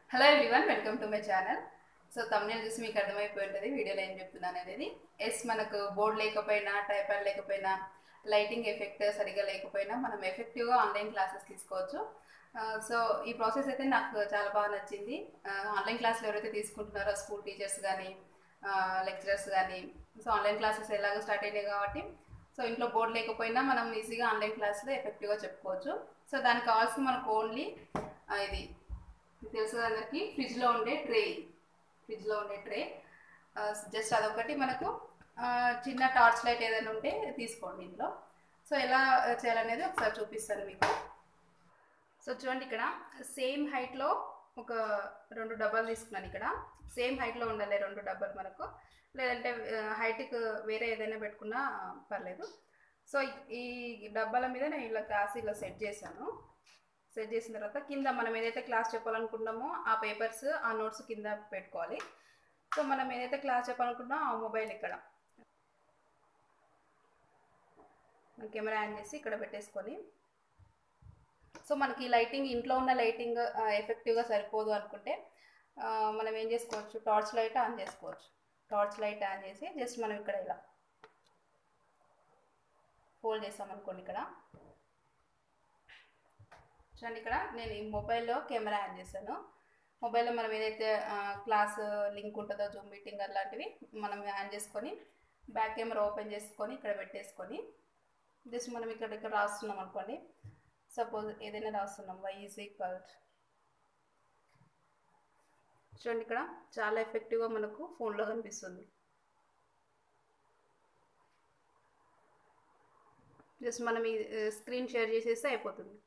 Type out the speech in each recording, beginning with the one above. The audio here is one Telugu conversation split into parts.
hello everyone welcome to my channel so తమిళ చూసి మీకు అర్థమైపోయి ఉంటుంది వీడియోలో ఏం చెప్తున్నాను అనేది ఎస్ మనకు బోర్డ్ లేకపోయినా టైపాడ్ లేకపోయినా లైటింగ్ ఎఫెక్ట్ సరిగా లేకపోయినా మనం ఎఫెక్టివ్గా ఆన్లైన్ క్లాసెస్ తీసుకోవచ్చు సో ఈ ప్రాసెస్ అయితే నాకు చాలా బాగా నచ్చింది ఆన్లైన్ క్లాసులు ఎవరైతే తీసుకుంటున్నారో స్కూల్ టీచర్స్ కానీ లెక్చరర్స్ కానీ సో ఆన్లైన్ క్లాసెస్ ఎలాగో స్టార్ట్ అయినాయి కాబట్టి సో ఇంట్లో బోర్డు లేకపోయినా మనం ఈజీగా ఆన్లైన్ క్లాస్లో ఎఫెక్టివ్గా చెప్పుకోవచ్చు సో దానికి కావాల్సిన మనకు ఓన్లీ ఇది మీకు తెలుసు కదా అందరికీ ఫ్రిడ్జ్లో ఉండే ట్రే ఫ్రిడ్జ్లో ఉండే ట్రే జస్ట్ అదొకటి మనకు ఆ, చిన్న టార్చ్ లైట్ ఏదైనా ఉంటే తీసుకోండి ఇంట్లో సో ఎలా చేయాలనేది ఒకసారి చూపిస్తాను మీకు సో చూడండి ఇక్కడ సేమ్ హైట్లో ఒక రెండు డబ్బాలు తీసుకున్నాను ఇక్కడ సేమ్ హైట్లో ఉండాలి రెండు డబ్బాలు మనకు లేదంటే హైట్కి వేరే ఏదైనా పెట్టుకున్నా పర్లేదు సో ఈ డబ్బాల మీద నేను ఇలా క్లాస్ ఇలా సెట్ చేశాను సెట్ చేసిన తర్వాత కింద మనం ఏదైతే క్లాస్ చెప్పాలనుకుంటున్నామో ఆ పేపర్స్ ఆ నోట్స్ కింద పెట్టుకోవాలి సో మనం ఏదైతే క్లాస్ చెప్పాలనుకుంటున్నామో ఆ మొబైల్ ఇక్కడ కెమెరా ఆన్ చేసి ఇక్కడ పెట్టేసుకొని సో మనకి లైటింగ్ ఇంట్లో ఉన్న లైటింగ్ ఎఫెక్టివ్గా సరిపోదు అనుకుంటే ఆ, మనం ఏం చేసుకోవచ్చు టార్చ్ లైట్ ఆన్ చేసుకోవచ్చు టార్చ్ లైట్ ఆన్ చేసి జస్ట్ మనం ఇక్కడ ఇలా ఫోల్డ్ చేసాం అనుకోండి ఇక్కడ చూడండి ఇక్కడ నేను ఈ మొబైల్లో కెమెరా ఆన్ చేశాను మొబైల్లో మనం ఏదైతే క్లాస్ లింక్ ఉంటుందో జూమ్ మీటింగ్ అలాంటివి మనం ఆన్ చేసుకొని బ్యాక్ కెమెరా ఓపెన్ చేసుకొని ఇక్కడ పెట్టేసుకొని జస్ట్ మనం ఇక్కడ ఇక్కడ రాస్తున్నాం అనుకోండి సపోజ్ ఏదైనా రాస్తున్నాం వై ఈజ్ ఈక్వల్ చూడండి ఇక్కడ చాలా ఎఫెక్టివ్గా మనకు ఫోన్లో కనిపిస్తుంది జస్ట్ మనం ఈ స్క్రీన్ షేర్ చేసేస్తే అయిపోతుంది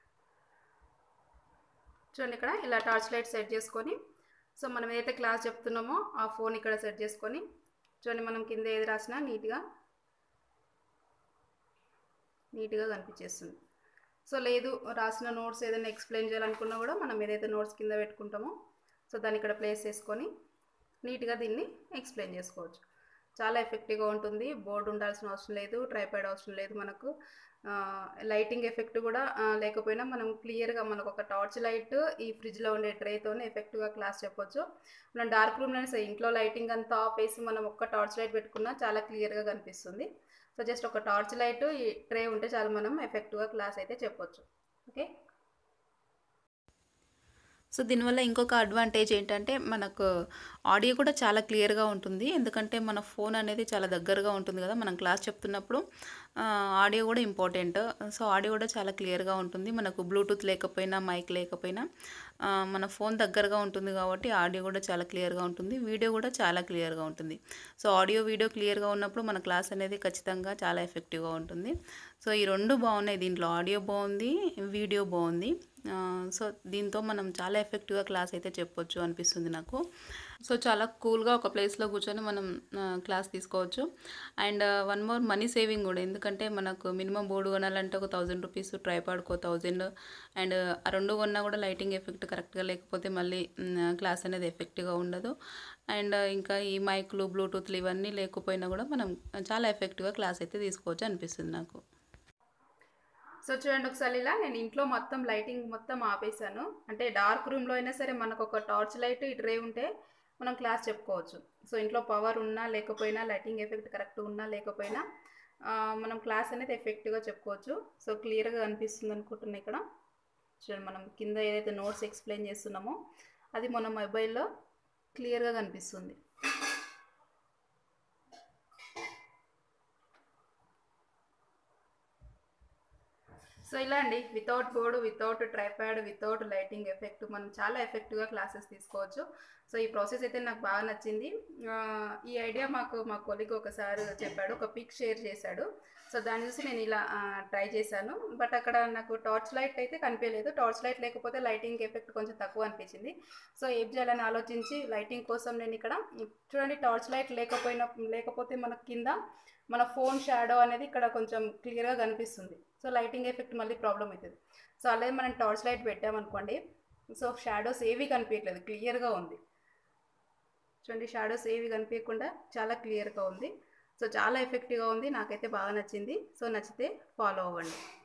చూడండి ఇక్కడ ఇలా టార్చ్ లైట్ సెట్ చేసుకొని సో మనం ఏదైతే క్లాస్ చెప్తున్నామో ఆ ఫోన్ ఇక్కడ సెట్ చేసుకొని చూడండి మనం కింద ఏది రాసినా నీట్గా నీట్గా కనిపించేస్తుంది సో లేదు రాసిన నోట్స్ ఏదైనా ఎక్స్ప్లెయిన్ చేయాలనుకున్నా కూడా మనం ఏదైతే నోట్స్ కింద పెట్టుకుంటామో సో దాన్ని ఇక్కడ ప్లేస్ చేసుకొని నీట్గా దీన్ని ఎక్స్ప్లెయిన్ చేసుకోవచ్చు చాలా ఎఫెక్టివ్గా ఉంటుంది బోర్డు ఉండాల్సిన అవసరం లేదు ట్రైపాడ్ అవసరం లేదు మనకు లైటింగ్ ఎఫెక్ట్ కూడా ఆ, లేకపోయినా మనం క్లియర్గా మనకు ఒక టార్చ్ లైట్ ఈ ఫ్రిడ్జ్లో ఉండే ట్రేతోనే ఎఫెక్టివ్గా క్లాస్ చెప్పొచ్చు మనం డార్క్ రూమ్లోనే సరే ఇంట్లో లైటింగ్ అంతా ఆఫ్ వేసి మనం ఒక్క టార్చ్ లైట్ పెట్టుకున్నా చాలా క్లియర్గా కనిపిస్తుంది సో జస్ట్ ఒక టార్చ్ లైట్ ఈ ట్రే ఉంటే చాలు మనం ఎఫెక్టివ్గా క్లాస్ అయితే చెప్పొచ్చు ఓకే సో దీనివల్ల ఇంకొక అడ్వాంటేజ్ ఏంటంటే మనకు ఆడియో కూడా చాలా క్లియర్గా ఉంటుంది ఎందుకంటే మన ఫోన్ అనేది చాలా దగ్గరగా ఉంటుంది కదా మనం క్లాస్ చెప్తున్నప్పుడు ఆ, ఆడియో కూడా ఇంపార్టెంట్ సో ఆడియో కూడా చాలా క్లియర్గా ఉంటుంది మనకు బ్లూటూత్ లేకపోయినా మైక్ లేకపోయినా ఆ, మన ఫోన్ దగ్గరగా ఉంటుంది కాబట్టి ఆడియో కూడా చాలా క్లియర్గా ఉంటుంది వీడియో కూడా చాలా క్లియర్గా ఉంటుంది సో ఆడియో వీడియో క్లియర్గా ఉన్నప్పుడు మన క్లాస్ అనేది ఖచ్చితంగా చాలా ఎఫెక్టివ్గా ఉంటుంది సో ఈ రెండు బాగున్నాయి దీంట్లో ఆడియో బాగుంది వీడియో బాగుంది ఆ, సో దీంతో మనం చాలా ఎఫెక్టివ్గా క్లాస్ అయితే చెప్పొచ్చు అనిపిస్తుంది నాకు సో చాలా కూల్గా ఒక ప్లేస్లో కూర్చొని మనం ఆ, క్లాస్ తీసుకోవచ్చు and one more money saving కూడా ఎందుకంటే మనకు మినిమం బోర్డు కొనాలంటే ఒక థౌజండ్ రూపీస్ ట్రైపాడ్కో థౌజండ్ అండ్ ఆ రెండు కొన్నా కూడా లైటింగ్ ఎఫెక్ట్ కరెక్ట్గా లేకపోతే మళ్ళీ మ్, క్లాస్ అనేది ఎఫెక్టివ్గా ఉండదు అండ్ ఇంకా ఈ మైక్లు బ్లూటూత్లు ఇవన్నీ లేకపోయినా కూడా మనం చాలా ఎఫెక్టివ్గా క్లాస్ అయితే తీసుకోవచ్చు అనిపిస్తుంది నాకు సో చూడండి ఒకసారి ఇలా నేను ఇంట్లో మొత్తం లైటింగ్ మొత్తం ఆపేసాను అంటే డార్క్ రూమ్లో అయినా సరే మనకు ఒక టార్చ్ లైట్ ఈ ట్రే ఉంటే మనం క్లాస్ చెప్పుకోవచ్చు సో ఇంట్లో పవర్ ఉన్నా లేకపోయినా లైటింగ్ ఎఫెక్ట్ కరెక్ట్ ఉన్నా లేకపోయినా ఆ, మనం క్లాస్ అనేది ఎఫెక్టివ్గా చెప్పుకోవచ్చు సో క్లియర్గా కనిపిస్తుంది అనుకుంటున్నా ఇక్కడ చూడండి మనం కింద ఏదైతే నోట్స్ ఎక్స్ప్లెయిన్ చేస్తున్నామో అది మన మొబైల్లో క్లియర్గా కనిపిస్తుంది సో ఇలా అండి without board without tripod without lighting effect మనం చాలా ఎఫెక్టివ్గా క్లాసెస్ తీసుకోవచ్చు సో ఈ ప్రాసెస్ అయితే నాకు బాగా నచ్చింది ఆ, ఈ ఐడియా మాకు మా కొలిగ్ ఒకసారి చెప్పాడు ఒక పిక్ షేర్ చేశాడు సో దాన్ని చూసి నేను ఇలా ట్రై చేశాను బట్ అక్కడ నాకు టార్చ్ లైట్ అయితే కనిపించలేదు టార్చ్ లైట్ లేకపోతే లైటింగ్ ఎఫెక్ట్ కొంచెం తక్కువ అనిపించింది సో ఏం చేయాలని ఆలోచించి లైటింగ్ కోసం నేను ఇక్కడ చూడండి టార్చ్ లైట్ లేకపోయినా లేకపోతే మనకు కింద మన ఫోన్ షాడో అనేది ఇక్కడ కొంచెం క్లియర్గా కనిపిస్తుంది సో లైటింగ్ ఎఫెక్ట్ మళ్ళీ ప్రాబ్లం అవుతుంది సో అలాగే మనం టార్చ్ లైట్ పెట్టామనుకోండి సో షాడోస్ ఏవి కనిపించట్లేదు క్లియర్గా ఉంది చూడండి షాడోస్ ఏవి కనిపించకుండా చాలా క్లియర్గా ఉంది సో చాలా ఎఫెక్టివ్గా ఉంది నాకైతే బాగా నచ్చింది సో నచ్చితే ఫాలో అవ్వండి